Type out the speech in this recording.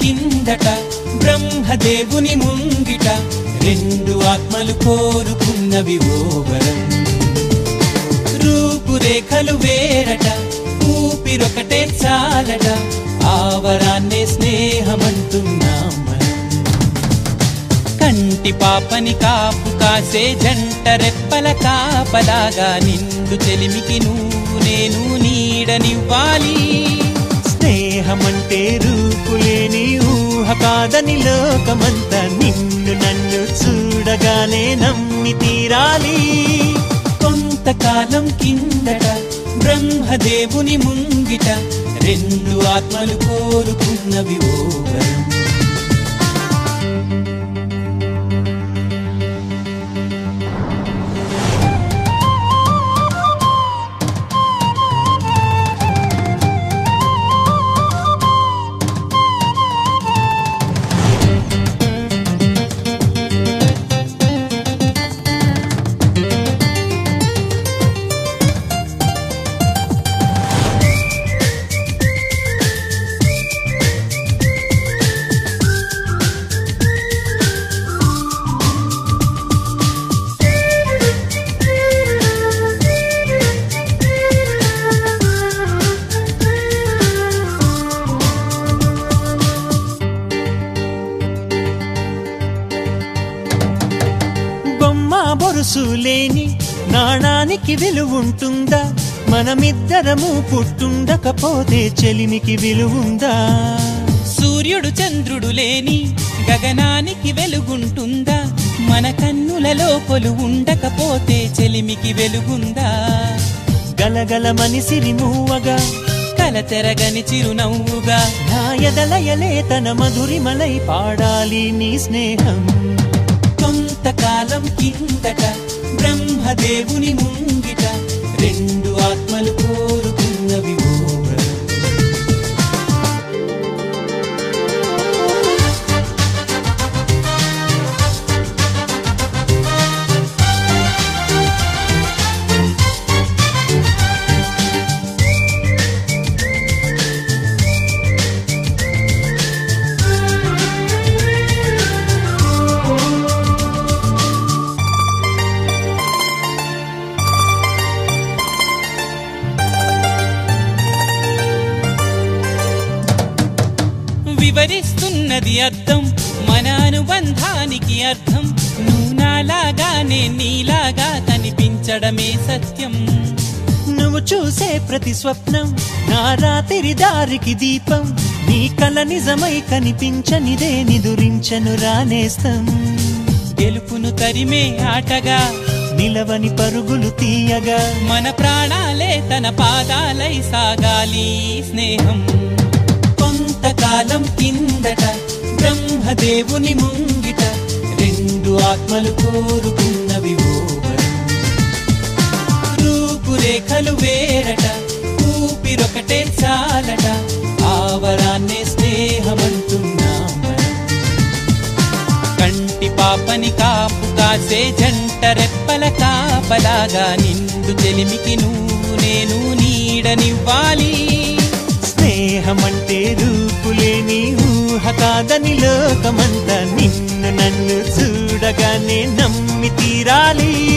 కిందట బ్రహ్మదేవుని ముంగిట రెండు ఆత్మలు కోరుకున్నవి ఓవరం రూపురేఖలు వేరట ఊపిరొకటే చాలట ఆవరాన్నే స్నేహమంటున్నాం మనం కంటి పాపని కాపు కాసే జంట రెప్పల కాపలాగా నిండు చెలిమికి నువ్వు నేను నీడనివ్వాలి స్నేహమంటే రూపులేని ఊహ కాదని లోకమంతా నిన్ను నన్ను చూడగానే నమ్మి తీరాలి కొంతకాలం కిందట బ్రహ్మదేవుని ముంగిట రెండు ఆత్మలు కోరుకున్నవి ఓవరం బొమ్మ బొరుసు లేని నాణానికి విలువుంటుందా మనమిద్దరము పుట్టుండకపోతే చెలిమికి విలువుందా సూర్యుడు చంద్రుడు లేని గగనానికి వెలుగుంటుందా మన కన్నులలో కొలు ఉండకపోతే చెలిమికి వెలుగుందా గలగల మనిసిరి మూవగా కలతెరగని చిరునవ్వుగా నా ఎదలయలే తన మధురిమలై పాడాలి నీ స్నేహం కొంతకాలం కిందట బ్రహ్మదేవుని ముంగిట రెండు ఆత్మలు కోరుకున్నవి ఓవరం వివరిస్తున్నది అర్థం మన అనుబంధానికి అర్థం నువ్వు నాలాగానే నీలాగా కనిపించడమే సత్యం నువ్వు చూసే ప్రతి స్వప్నం నా రాత్రి దారికి దీపం నీ కల నిజమై కనిపించనిదే నిదురించను రానేస్తం గెలుపును తరిమే ఆటగా నిలవని పరుగులు తీయగా మన ప్రాణాలే తన పాదాలై సాగాలి స్నేహం కొంతకాలం కిందట బ్రహ్మదేవుని ముంగిట రెండు ఆత్మలు కోరుకున్నవి ఓవరం రూపురేఖలు వేరట ఊపిరొకటే చాలట ఆవరాన్నే స్నేహమంటున్నాం మనం. కంటి పాపని కాపు కాసే జంట రెప్పల కాపలాగా నిండు చెలిమికి నువ్వు నేను నీడనివ్వాలి స్నేహమంటే రూపులేని ఊహ కాదని లోకమంతా నిన్ను నన్ను చూడగానే నమ్మి తీరాలి